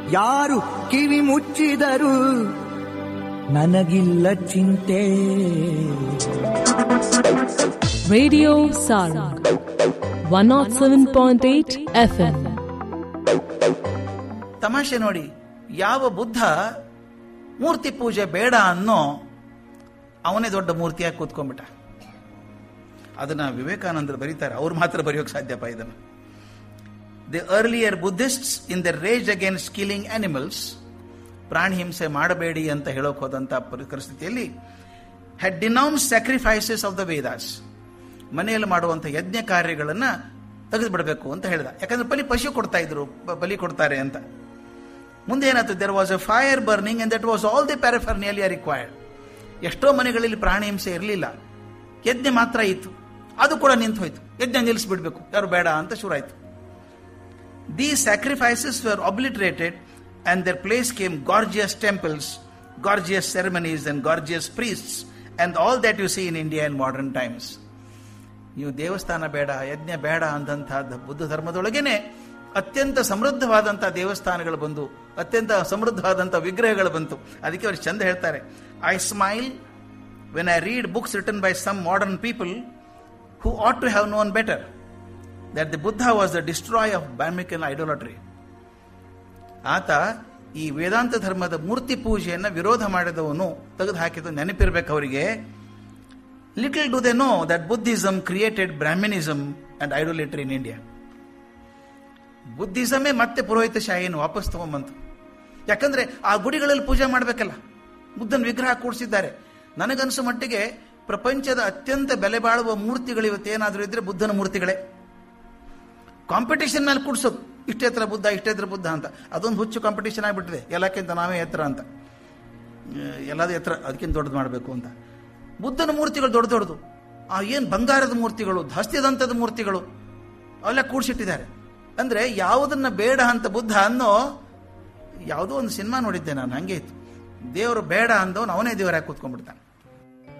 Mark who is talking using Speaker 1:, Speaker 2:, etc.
Speaker 1: ಯಾರು ಕಿವಿ ಮುಚ್ಚಿದರು ನನಗಿಲ್ಲ ಚಿಂತೆ
Speaker 2: Radio Sarang 107.8 FM.
Speaker 3: ತಮಾಷೆ ನೋಡಿ ಯಾವ ಬುದ್ಧ ಮೂರ್ತಿ ಪೂಜೆ ಬೇಡ ಅನ್ನೋ ಅವನೇ ದೊಡ್ಡ ಮೂರ್ತಿಯಾಗಿ ಕೂತ್ಕೊಂಡ್ಬಿಟ್ಟ ಅದನ್ನ ವಿವೇಕಾನಂದರು ಬರೀತಾರೆ ಅವ್ರು ಮಾತ್ರ ಬರೆಯೋಕೆ ಸಾಧ್ಯಪ್ಪ ಇದನ್ನು the earlier Buddhists in the rage against killing animals ಪ್ರಾಣಿ ಹಿಂಸೆ ಮಾಡಬೇಡಿ ಅಂತ ಹೇಳೋಕೆ ಹೋದಂತ ಪರಿ- ಪರಿಸ್ಥಿತಿಯಲ್ಲಿ had denounce sacrifices of the Vedas ಮನೆಯಲ್ಲಿ ಮಾಡುವಂಥ ಯಜ್ಞ ಕಾರ್ಯಗಳನ್ನ ತೆಗೆದು ಬಿಡಬೇಕು ಅಂತ ಹೇಳಿದ ಯಾಕಂದ್ರೆ ಬಲಿ ಪಶು ಕೊಡ್ತಾ ಇದ್ರು ಬ- ಬಲಿ ಕೊಡ್ತಾರೆ ಅಂತ ಮುಂದೆ ಏನಾಯ್ತು there was a fire burning and that was all the paraphernalia required ಎಷ್ಟೋ ಮನೆಗಳಲ್ಲಿ ಪ್ರಾಣಿ ಹಿಂಸೆ ಇರಲಿಲ್ಲ ಯಜ್ಞ ಮಾತ್ರ ಇತ್ತು ಅದು ಕೂಡ ನಿಂತು ಹೋಯ್ತು ಯಜ್ಞ ನಿಲ್ಲಿಸ್ಬಿಡ್ಬೇಕು ಯಾರು ಬೇಡ ಅಂತ ಶುರುವಾಯ್ತು These sacrifices were obliterated, and their place came gorgeous temples, gorgeous ceremonies, and gorgeous priests, and all that you see in India in modern times. ನೀವು ದೇವಸ್ಥಾನ ಬೇಡ ಯಜ್ಞ ಬೇಡ ಅಂದಂತಹ ಬುದ್ಧ ಧರ್ಮದೊಳಗೇನೆ ಅತ್ಯಂತ ಸಮೃದ್ಧವಾದಂಥ ದೇವಸ್ಥಾನಗಳು ಬಂದು ಅತ್ಯಂತ ಸಮೃದ್ಧವಾದಂಥ ವಿಗ್ರಹಗಳು ಬಂತು ಅದಕ್ಕೆ ಅವರು ಚಂದ ಹೇಳ್ತಾರೆ I smile when I read books written by some modern people who ought to have known better that the Buddha was the destroyer of Brahmican idolatry. ಆತ ಈ ವೇದಾಂತ ಧರ್ಮದ ಮೂರ್ತಿ ಪೂಜೆಯನ್ನು ವಿರೋಧ ಮಾಡಿದವನು ತೆಗೆದು ಹಾಕಿದ ನೆನಪಿರ್ಬೇಕು ಅವರಿಗೆ little do they know that Buddhism created Brahminism and idolatry in India ಬುದ್ಧಿಸಮೇ ಮತ್ತೆ ಪುರೋಹಿತಶಾಹಿಯನ್ನು ವಾಪಸ್ ತಗೊಂಬಂತು ಯಾಕಂದ್ರೆ ಆ ಗುಡಿಗಳಲ್ಲಿ ಪೂಜೆ ಮಾಡಬೇಕಲ್ಲ ಬುದ್ಧನ ವಿಗ್ರಹ ಕೂಡಿಸಿದ್ದಾರೆ ನನಗನ್ಸೋ ಮಟ್ಟಿಗೆ ಪ್ರಪಂಚದ ಅತ್ಯಂತ ಬೆಲೆ ಬಾಳುವ ಮೂರ್ತಿಗಳು ಇವತ್ತೇನಾದರೂ ಇದ್ರೆ ಬುದ್ಧನ ಮೂರ್ತಿಗಳೇ ಕಾಂಪಿಟೇಷನ್ ಮೇಲೆ ಕೂಡ್ಸೋದು ಇಷ್ಟೇ ಎತ್ತರ ಬುದ್ಧ ಇಷ್ಟೇ ಎತ್ತರ ಬುದ್ಧ ಅಂತ ಅದೊಂದು ಹುಚ್ಚು ಕಾಂಪಿಟೇಷನ್ ಆಗಿಬಿಟ್ಟಿದೆ ಎಲ್ಲಕ್ಕಿಂತ ನಾವೇ ಎತ್ತರ ಅಂತ ಎಲ್ಲದ ಎತ್ತರ ಅದಕ್ಕಿಂತ ದೊಡ್ಡದು ಮಾಡಬೇಕು ಅಂತ ಬುದ್ಧನ ಮೂರ್ತಿಗಳು ದೊಡ್ಡ ದೊಡ್ಡದು ಆ ಏನು ಬಂಗಾರದ ಮೂರ್ತಿಗಳು ದಾಸ್ತಿದಂತದ ಮೂರ್ತಿಗಳು ಅವೆಲ್ಲ ಕೂಡ್ಸಿಟ್ಟಿದ್ದಾರೆ ಅಂದ್ರೆ ಯಾವುದನ್ನ ಬೇಡ ಅಂತ ಬುದ್ಧ ಅನ್ನೋ ಯಾವುದೋ ಒಂದು ಸಿನಿಮಾ ನೋಡಿದ್ದೆ ನಾನು ಹಂಗೆ ಇತ್ತು ದೇವರು ಬೇಡ ಅಂದವನು ಅವನೇ ದೇವರಾಗಿ ಕೂತ್ಕೊಂಡ್ಬಿಡ್ತಾನೆ